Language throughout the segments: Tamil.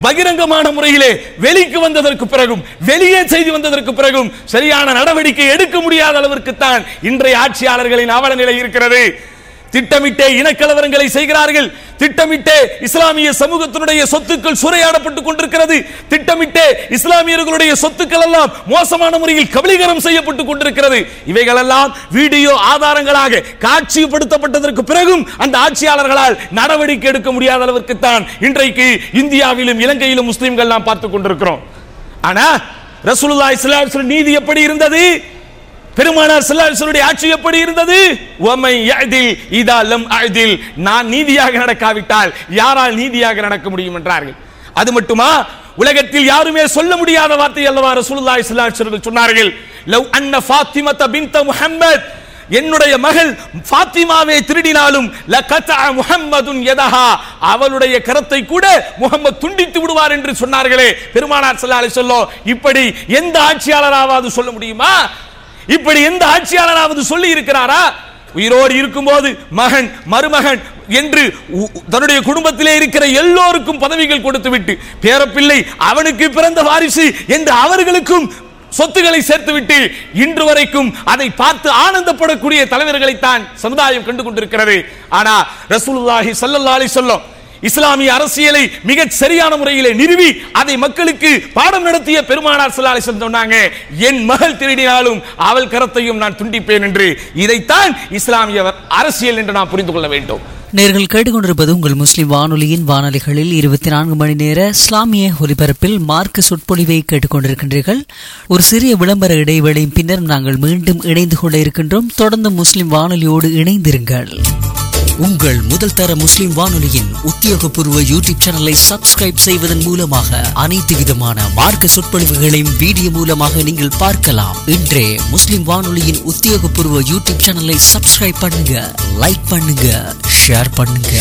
பகிரங்கமான முறையிலே வெளிக்கு வந்ததற்கு பிறகும் வெளியே செய்தி வந்ததற்கு பிறகும் சரியான நடவடிக்கை எடுக்க முடியாத அளவிற்கு தான் இன்றைய ஆட்சியாளர்களின் அவல நிலை இருக்கிறது திட்டமிட்டே இனக்கலவரங்களை செய்கிறார்கள் திட்டமிட்டே இஸ்லாமிய சமூகத்தினுடைய சொத்துக்கள் சூறையாடப்பட்டுக் கொண்டிருக்கிறது திட்டமிட்டே இஸ்லாமியர்களுடைய சொத்துக்கள் எல்லாம் மோசமான முறையில் கபலீகரம் செய்யப்பட்டுக் கொண்டிருக்கிறது இவைகளெல்லாம் வீடியோ ஆதாரங்களாக காட்சிப்படுத்தப்பட்டதற்கு பிறகும் அந்த ஆட்சியாளர்களால் நடவடிக்கை எடுக்க முடியாத அளவிற்கு தான் இன்றைக்கு இந்தியாவிலும் இலங்கையிலும் முஸ்லிம்கள் நாம் பார்த்துக் கொண்டிருக்கிறோம் ஆனா ரசூலுல்லாஹி ஸல்லல்லாஹு அலைஹி வஸல்லம் நீதி எப்படி இருந்தது பெருமானார் ஸல்லல்லாஹு ஆட்சி எப்படி இருந்தது ஒமை யஅதில் இதா லம் அஅதில் நான் நீதியாக நடக்காவிட்டால் யாரால் நீதியாக நடக்க முடியும் என்றார்கள் அது மட்டுமா உலகத்தில் யாருமே சொல்ல முடியாத வார்த்தை அல்லவா ரசூலுல்லாஹி ஸல்லல்லாஹு அலைஹி வஸல்லம் சொன்னார்கள் லவ் அன்ன ஃபாத்திமத பின்த முஹம்மத் என்னுடைய மகள் ஃபாத்திமாவை திருடினாலும் லகதா முஹம்மதுன் யதஹா அவளுடைய கரத்தை கூட முகமது துண்டித்து விடுவார் என்று சொன்னார்களே பெருமானார் ஸல்லல்லாஹு அலைஹி வஸல்லம் இப்படி எந்த ஆட்சியாளராவது சொல்ல முடியுமா இப்படி எந்த ஆட்சியாளராவது சொல்லி இருக்கிறாரா உயிரோடு இருக்கும்போது மகன் மருமகன் என்று உ- தன்னுடைய குடும்பத்திலே இருக்கிற எல்லோருக்கும் பதவிகள் கொடுத்துவிட்டு பேரப்பிள்ளை அவனுக்கு பிறந்த வாரிசு என்று அவர்களுக்கும் சொத்துக்களை சேர்த்துவிட்டு இன்று வரைக்கும் அதை பார்த்து ஆனந்தப்படக்கூடிய தலைவர்களைத்தான் சமுதாயம் கண்டு கொண்டிருக்கிறது ஆனா ரசூலுல்லாஹி ஸல்லல்லாஹு அலைஹி வஸல்லம் இஸ்லாமிய அரசியலை மிக சரியான முறையிலே நிறுவி அதை மக்களுக்கு பாடம் நடத்திய பெருமானார் ஸல்லல்லாஹு அலைஹி வஸல்லம் சொன்னாங்க என் மகள் திருடினாலும் அவள் கரத்தையும் நான் துண்டிப்பேன் என்று இதைத்தான் இஸ்லாமிய அரசியல் என்று நாம் புரிந்து கொள்ள வேண்டும் நேர்கள் கேட்டுக்கொண்டிருப்பது உங்கள் முஸ்லிம் வானொலியின் வானொலிகளில் இருபத்தி நான்கு மணி நேர இஸ்லாமிய ஒலிபரப்பில் மார்க்க சொற்பொழிவை கேட்டுக்கொண்டிருக்கின்றீர்கள் ஒரு சிறிய விளம்பர இடைவேளையின் பின்னர் நாங்கள் மீண்டும் இணைந்து கொள்ள இருக்கின்றோம் தொடர்ந்து முஸ்லிம் வானொலியோடு இணைந்திருங்கள் உங்கள் முதல் தர முஸ்லிம் வானொலியின் உத்தியோகபூர்வ யூடியூப் சேனலை சப்ஸ்கிரைப் செய்வதன் மூலமாக அனைத்து விதமான மார்க்க சொற்பொழிவுகளையும் வீடியோ மூலமாக நீங்கள் பார்க்கலாம் இன்றே முஸ்லிம் வானொலியின் உத்தியோகபூர்வ யூடியூப் சேனலை சப்ஸ்கிரைப் பண்ணுங்க லைக் பண்ணுங்க ஷேர் பண்ணுங்க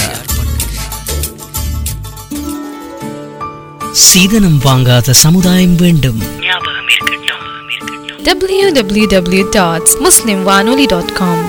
சீதனம் வாங்காத சமுதாயம் வேண்டும் www.muslimwanoli.com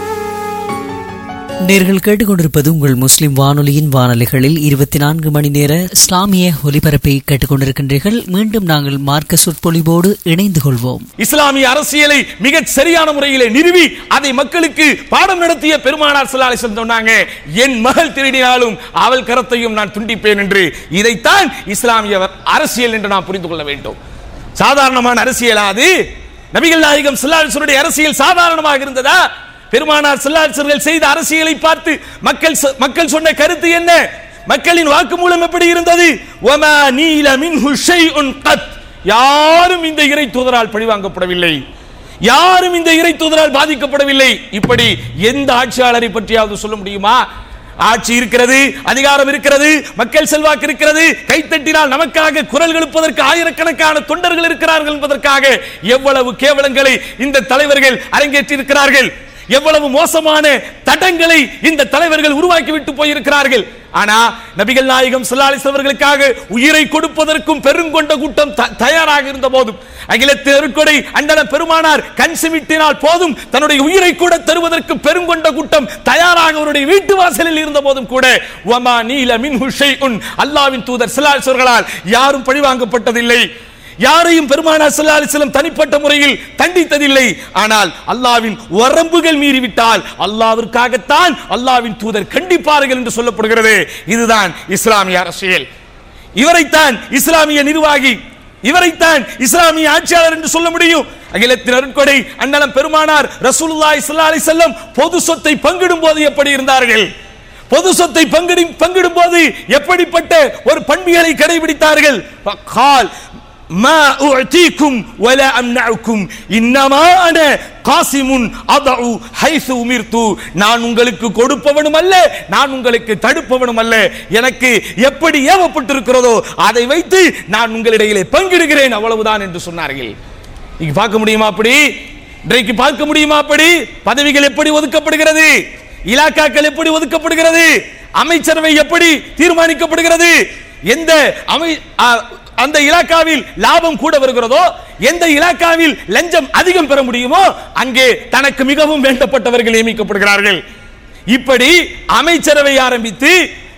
நேர்கள் கேட்டுக்கொண்டிருப்பது உங்கள் முஸ்லிம் வானொலியின் வானொலிகளில் இருபத்தி நான்கு மணி நேர இஸ்லாமிய ஒலிபரப்பை கேட்டுக்கொண்டிருக்கின்றீர்கள் மீண்டும் நாங்கள் மார்க்க சொற்பொழிவோடு இணைந்து கொள்வோம் இஸ்லாமிய அரசியலை மிக சரியான முறையிலே நிறுவி அதை மக்களுக்கு பாடம் நடத்திய பெருமானார் ஸல்லல்லாஹு அலைஹி வஸல்லம் சொன்னாங்க என் மகள் திருடினாலும் அவள் கரத்தையும் நான் துண்டிப்பேன் என்று இதைத்தான் இஸ்லாமிய அரசியல் என்று நாம் புரிந்து கொள்ள வேண்டும் சாதாரணமான அரசியலா அது நபிகள் நாயகம் ஸல்லல்லாஹு அலைஹி வஸல்லம் அரசியல் சாதாரணமாக இருந்ததா பெருமானார் ஸல்லல்லாஹு அலைஹி வஸல்லம் செய்த அரசியலை பார்த்து மக்கள் சொ- மக்கள் சொன்ன கருத்து என்ன மக்களின் வாக்குமூலம் எப்படி இருந்தது வமா நீல மின்ஹு ஷைஉன் கத் யாரும் இந்த இறை தூதரால் பழிவாங்கப்படவில்லை யாரும் இந்த இறை தூதரால் பாதிக்கப்படவில்லை இப்படி எந்த ஆட்சியாளரை பற்றியாவது சொல்ல முடியுமா ஆட்சி இருக்கிறது அதிகாரம் இருக்கிறது மக்கள் செல்வாக்கு இருக்கிறது கைத்தட்டினால் நமக்காக குரல் எழுப்பதற்கு ஆயிரக்கணக்கான தொண்டர்கள் இருக்கிறார்கள் என்பதற்காக எவ்வளவு கேவலங்களை இந்த தலைவர்கள் அரங்கேற்றி இருக்கிறார்கள் எவ்வளவு மோசமான தடங்களை இந்த தலைவர்கள் உருவாக்கி விட்டு போயிருக்கிறார்கள் ஆனா நபிகள் நாயகம் ஸல்லல்லாஹு அவர்களுக்காக உயிரை கொடுப்பதற்கும் பெருங்கொண்ட கூட்டம் த- தயாராக இருந்த போதும் அகிலத்து அருட்கொடை அண்டன பெருமானார் கண் சிமிட்டினால் போதும் தன்னுடைய உயிரை கூட தருவதற்கு பெருங்கொண்ட கூட்டம் தயாராக அவருடைய வீட்டு வாசலில் இருந்த போதும் கூட வமா நீல மின் ஷைஉன் அல்லாஹ்வின் தூதர் ஸல்லல்லாஹு அலைஹி அவர்களால் யாரும் பழிவாங்கப்பட்டதில்லை யாரையும் பெருமானார் ஸல்லல்லாஹு அலைஹி வஸல்லம் தனிப்பட்ட முறையில் தண்டித்ததில்லை ஆனால் அல்லாஹ்வின் வரம்புகள் மீறிவிட்டால் அல்லாஹ்விற்காகத்தான் அல்லாஹ்வின் தூதர் கண்டிப்பார்கள் என்று சொல்லப்படுகிறது இதுதான் இஸ்லாமிய அரசியல் இவரைத்தான் இஸ்லாமிய நிர்வாகி இவரைத்தான் இஸ்லாமிய ஆட்சியாளர் என்று சொல்ல முடியும் அகிலத்தின் அருட்கொடை அண்ணலம் பெருமானார் ரசூலுல்லாஹி ஸல்லல்லாஹு அலைஹி வஸல்லம் பொது சொத்தை பங்கிடும் போது எப்படி இருந்தார்கள் பொது சொத்தை பங்கிடி பங்கிடும் போது எப்படிப்பட்ட ஒரு பண்பியலை கடைபிடித்தார்கள் கால் ما أعطيكم ولا أمنعكم إنما أنا قاسم أضع حيث أمرت நான் உங்களுக்கு கொடுப்பவனும் அல்ல நான் உங்களுக்கு தடுப்பவனும் அல்ல எனக்கு எப்படி ஏவப்பட்டிருக்கிறதோ அதை வைத்து நான் உங்களிடையிலே பங்கிடுகிறேன் அவ்வளவுதான் என்று சொன்னார்கள் இங்க பார்க்க முடியுமா அப்படி இன்றைக்கு பார்க்க முடியுமா அப்படி பதவிகள் எப்படி ஒதுக்கப்படுகிறது இலாக்காக்கள் எப்படி ஒதுக்கப்படுகிறது அமைச்சரவை எப்படி தீர்மானிக்கப்படுகிறது எந்த அமை அ- அந்த இலாக்காவில் லாபம் கூட வருகிறதோ எந்த இலாக்காவில் லஞ்சம் அதிகம் பெற முடியுமோ அங்கே தனக்கு மிகவும் வேண்டப்பட்டவர்கள் நியமிக்கப்படுகிறார்கள் இப்படி அமைச்சரவை ஆரம்பித்து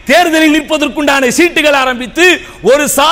தேர்தலில் நிற்பதற்குண்டான சீட்டுகள் ஆரம்பித்து ஒரு சா